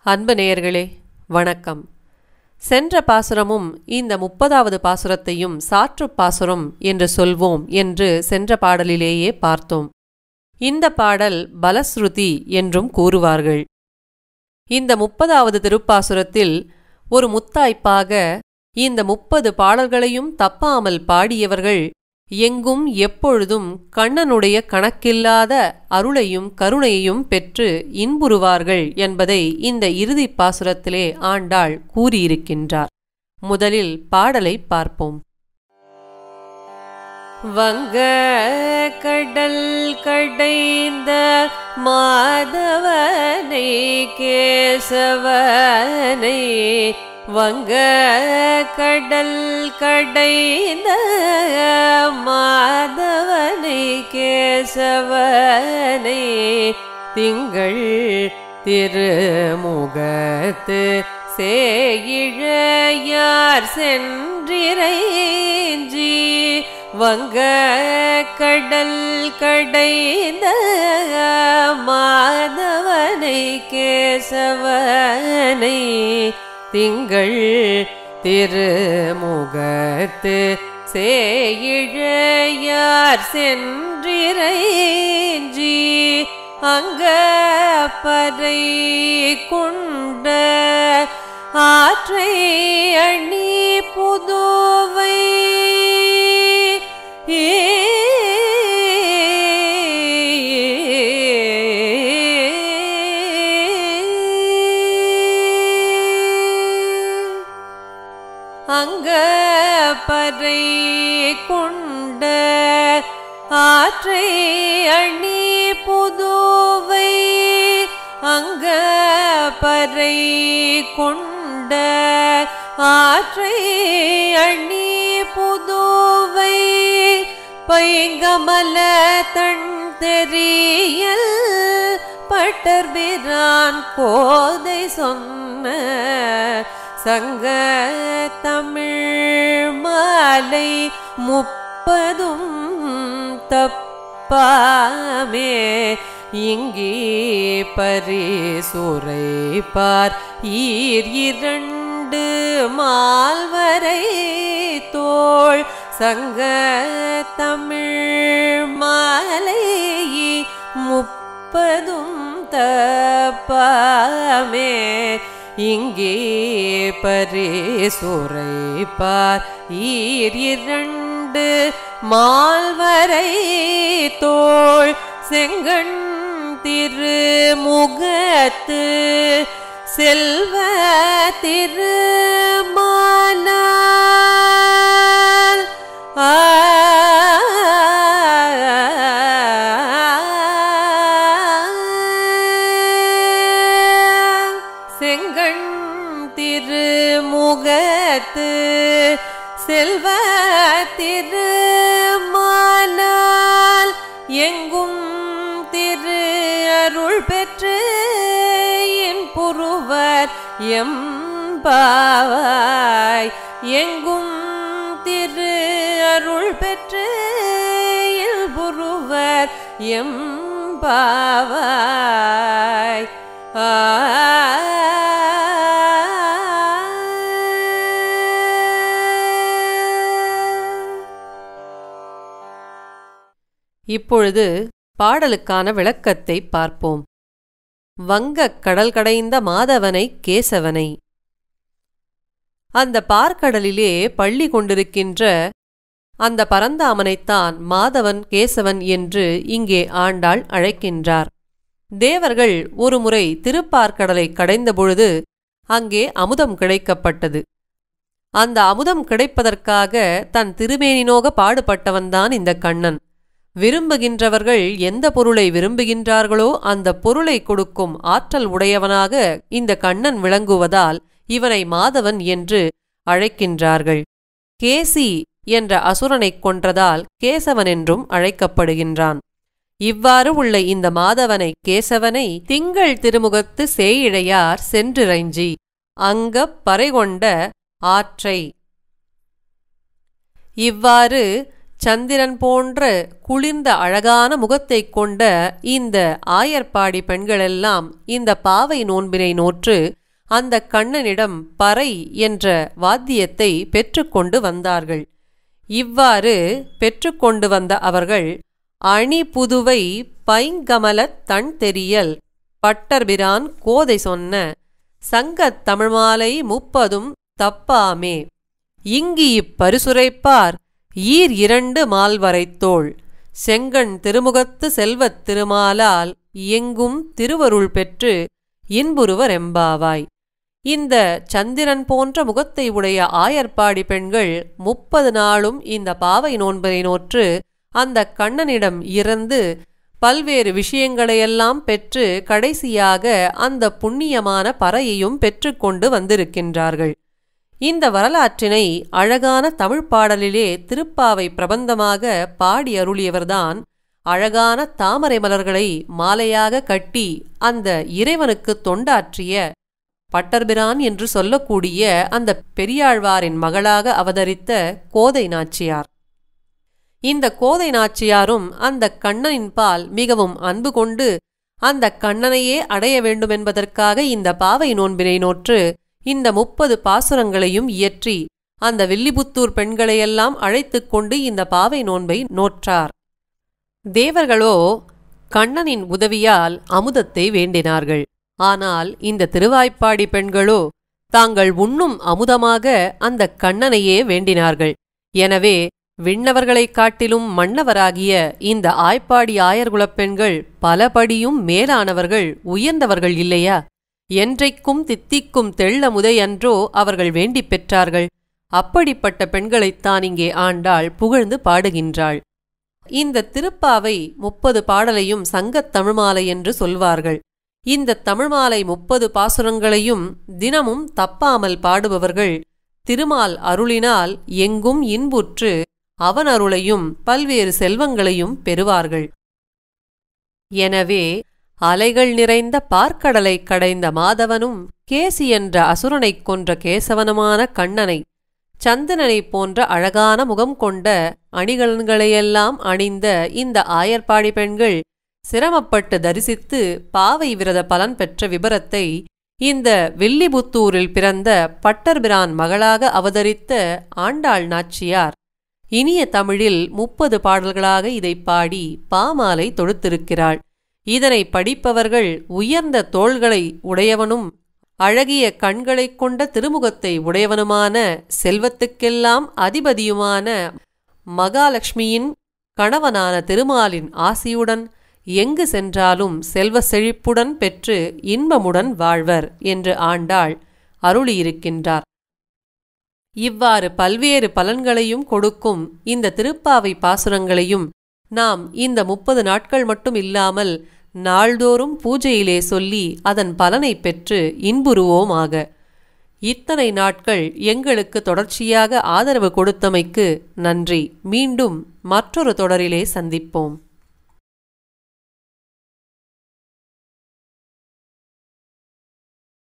அன்பு நேயர்களே வணக்கம் சென்ற பாசுரமும் இந்த முப்பதாவது பாசுரத்தையும் சாற்றுப் பாசுரம் என்று சொல்வோம் என்று சென்ற பாடலிலேயே பார்த்தோம் இந்த பாடல் பலஸ்ருதி என்றும் கூறுவார்கள் இந்த முப்பதாவது திருப்பாசுரத்தில் ஒரு முத்தாய்ப்பாக இந்த முப்பது பாடல்களையும் தப்பாமல் பாடியவர்கள் எங்கும் எப்பொழுதும் கண்ணனுடைய கணக்கில்லாத அருளையும் கருணையையும் பெற்று இன்புறுவார்கள் என்பதை இந்த இறுதிப் பாசுரத்திலே ஆண்டாள் கூறியிருக்கின்றார் முதலில் பாடலை பார்ப்போம் வங்க கடல் கடைந்த மாதவனை கேசவனை வங்க கடல் கடைந்த மாதவனை கேசவனை திங்கள் திருமுகத்து சேயிழையார் சென்றிரைஞ்சி வங்க கடல் கடைந்த மாதவனை கேசவனை திங்கள் திருமுகத்து சேயிழையார் சென்றிரைஞ்சி அங்க பறை கொண்ட ஆற்றை அணி புதுவை அங்க பறை கொண்ட ஆற்றை அணி புதுவை அங்க பறை கொண்ட ஆற்றை அணி புதுவை பைங்கமல தன் தெரியல் பட்டர்பிரான் கோதை சொன்ன சங்க தமிழ் மாலை முப்பதும் தப்பாமே இங்கே பரிசுரை பார் ஈர் இரண்டு மால்வரை தோள் சங்க தமிழ் மாலை முப்பதும் தப்பாமே இங்கே பரிசுரை பார் ஈர் இரண்டு மால்வரை தோள் செங்கண் திருமுகத்து செல்வ திருமாலால் ஆ செங்கண் திருமுகத்து செல்வ திருமாலால் எங்கும் திரு அருள் பெற்று என் புருவர் எம்பாவாய் எங்கும் திரு அருள் பெற்று என் புருவர் எம்பாவாய் ஆ இப்பொழுது பாடலுக்கான விளக்கத்தை பார்ப்போம் வங்கக் கடல் கடைந்த மாதவனை கேசவனை அந்த பார்க்கடலிலே பள்ளி கொண்டிருக்கின்ற அந்த பரந்தாமனைத்தான் மாதவன் கேசவன் என்று இங்கே ஆண்டாள் அழைக்கின்றார் தேவர்கள் ஒருமுறை திருப்பார்க்கடலை கடைந்தபொழுது அங்கே அமுதம் கிடைக்கப்பட்டது அந்த அமுதம் கிடைப்பதற்காக தன் திருமேனினோக பாடுபட்டவன்தான் இந்த கண்ணன் விரும்புகின்றவர்கள் எந்த பொருளை விரும்புகின்றார்களோ அந்த பொருளை கொடுக்கும் ஆற்றல் உடையவனாக இந்த கண்ணன் விளங்குவதால் இவனை மாதவன் என்று அழைக்கின்றார்கள் கேசி என்ற அசுரனைக் கொன்றதால் கேசவன் என்றும் அழைக்கப்படுகின்றான் இவ்வாறு உள்ள இந்த மாதவனை கேசவனை திங்கள் திருமுகத்து சேயிழையார் சென்றிறைஞ்சி அங்கப் பறைகொண்ட ஆற்றை இவ்வாறு சந்திரன் போன்ற குளிர்ந்த அழகான முகத்தைக் கொண்ட இந்த ஆயர்பாடி பெண்களெல்லாம் இந்த பாவை நோன்பினை நோற்று அந்த கண்ணனிடம் பறை என்ற வாத்தியத்தை பெற்றுக்கொண்டு வந்தார்கள் இவ்வாறு பெற்றுக்கொண்டு வந்த அவர்கள் அணி புதுவை பைங்கமலத் தன் தெரியல் பட்டர்பிரான் கோதை சொன்ன சங்கத் தமிழ்மாலை முப்பதும் தப்பாமே இங்கு இப்பரிசுரைப்பார் ஈர் இரண்டு மால்வரைத்தோள் செங்கண் திருமுகத்து செல்வத் திருமாலால் எங்கும் திருவருள் பெற்று இன்புருவர் எம்பாவாய் இந்த சந்திரன் போன்ற முகத்தை உடைய ஆயர்பாடி பெண்கள் முப்பது நாளும் இந்த பாவை நோன்பரை நோற்று அந்த கண்ணனிடம் இறந்து பல்வேறு விஷயங்களையெல்லாம் பெற்று கடைசியாக அந்த புண்ணியமான பறையையும் பெற்றுக்கொண்டு வந்திருக்கின்றார்கள் இந்த வரலாற்றினை அழகான தமிழ் பாடலிலே திருப்பாவை பிரபந்தமாக பாடி அருளியவர்தான் அழகான தாமரை மலர்களை மாலையாக கட்டி அந்த இறைவனுக்கு தொண்டாற்றிய பட்டர்பிரான் என்று சொல்லக்கூடிய அந்த பெரியாழ்வாரின் மகளாக அவதரித்த கோதை நாச்சியார் இந்த கோதை நாச்சியாரும் அந்த கண்ணனின் பால் மிகவும் அன்பு கொண்டு அந்த கண்ணனையே அடைய வேண்டுமென்பதற்காக இந்த பாவை நோன்பினை நோற்று இந்த முப்பது பாசுரங்களையும் இயற்றி அந்த வில்லிபுத்தூர் பெண்களையெல்லாம் அழைத்துக் கொண்டு இந்த பாவை நோன்பை நோற்றார் தேவர்களோ கண்ணனின் உதவியால் அமுதத்தை வேண்டினார்கள் ஆனால் இந்த திருவாய்ப்பாடி பெண்களோ தாங்கள் உண்ணும் அமுதமாக அந்த கண்ணனையே வேண்டினார்கள் எனவே விண்ணவர்களைக் காட்டிலும் மன்னவராகிய இந்த ஆய்ப்பாடி ஆயர்குலப் பெண்கள் பலபடியும் மேலானவர்கள் உயர்ந்தவர்கள் இல்லையா என்றைக்கும் தித்திக்கும் தெள்ளமுதை அன்றோ அவர்கள் வேண்டிப் பெற்றார்கள் அப்படிப்பட்ட பெண்களைத்தான் இங்கே ஆண்டாள் புகழ்ந்து பாடுகின்றாள் இந்த திருப்பாவை முப்பது பாடலையும் சங்கத் தமிழ்மாலை என்று சொல்வார்கள் இந்த தமிழ்மாலை முப்பது பாசுரங்களையும் தினமும் தப்பாமல் பாடுபவர்கள் திருமால் அருளினால் எங்கும் இன்புற்று அவன் அருளையும் பல்வேறு செல்வங்களையும் பெறுவார்கள் எனவே அலைகள் நிறைந்த பார்க்கடலைக் கடைந்த மாதவனும் கேசி என்ற அசுரனைக் கொன்ற கேசவனுமான கண்ணனை சந்தனனைப் போன்ற அழகான முகம் கொண்ட அணிகலன்களையெல்லாம் அணிந்த இந்த ஆயர்பாடி பெண்கள் சிரமப்பட்டு தரிசித்து பாவை விரத பலன் பெற்ற விபரத்தை இந்த வில்லிபுத்தூரில் பிறந்த பட்டர்பிரான் மகளாக அவதரித்த ஆண்டாள் நாச்சியார் இனிய தமிழில் முப்பது பாடல்களாக இதை பாடி பாமாலை தொடுத்திருக்கிறாள் இதனை படிப்பவர்கள் உயர்ந்த தோள்களை உடையவனும் அழகிய கண்களைக் கொண்ட திருமுகத்தை உடையவனுமான செல்வத்துக்கெல்லாம் அதிபதியுமான மகாலட்சுமியின் கணவனான திருமாலின் ஆசியுடன் எங்கு சென்றாலும் செல்வ செழிப்புடன் பெற்று இன்பமுடன் வாழ்வர் என்று ஆண்டாள் அருளியிருக்கின்றார் இவ்வாறு பல்வேறு பலன்களையும் கொடுக்கும் இந்த திருப்பாவை பாசுரங்களையும் நாம் இந்த முப்பது நாட்கள் மட்டும் இல்லாமல் நாள்தோறும் பூஜையிலே சொல்லி அதன் பலனை பெற்று இன்புறுவோமாக இத்தனை நாட்கள் எங்களுக்கு தொடர்ச்சியாக ஆதரவு கொடுத்தமைக்கு நன்றி மீண்டும் மற்றொரு தொடரிலே சந்திப்போம்